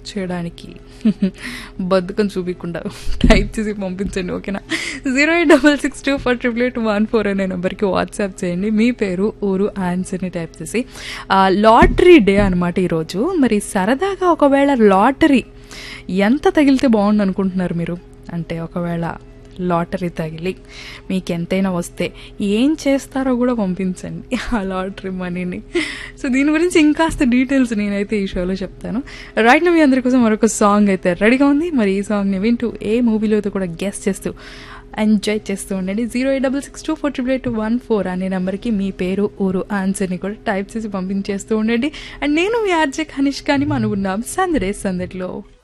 చేయడానికి బతుకం చూపించకుండా టైప్ చేసి పంపించండి ఓకేనా zero eight double six two four triple eight one four అనే నెంబర్కి వాట్సాప్ చేయండి మీ పేరు ఊరు ఆన్సర్ని టైప్ చేసి లాటరీ డే అనమాట ఈరోజు మరి సరదాగా ఒకవేళ లాటరీ ఎంత తగిలితే బాగుండు అనుకుంటున్నారు మీరు అంటే ఒకవేళ లాటరీ తగిలి మీకు ఎంతైనా వస్తే ఏం చేస్తారో కూడా పంపించండి ఆ లాటరీ మనీని సో దీని గురించి ఇంకాస్త డీటెయిల్స్ నేనైతే ఈ షోలో చెప్తాను రైట్ నా మీ అందరి కోసం మరొక సాంగ్ అయితే రెడీగా ఉంది మరి ఈ సాంగ్ని వింటూ ఏ మూవీలో అయితే కూడా గెస్ చేస్తూ ఎంజాయ్ చేస్తూ ఉండండి zero eight double six two four triple eight one four అనే నెంబర్కి మీ పేరు ఊరు ఆన్సర్ని కూడా టైప్ చేసి పంపించేస్తూ ఉండండి అండ్ నేను మీ ఆర్జే కనిష్కాని మనం ఉన్నాం సందడే సందడిలో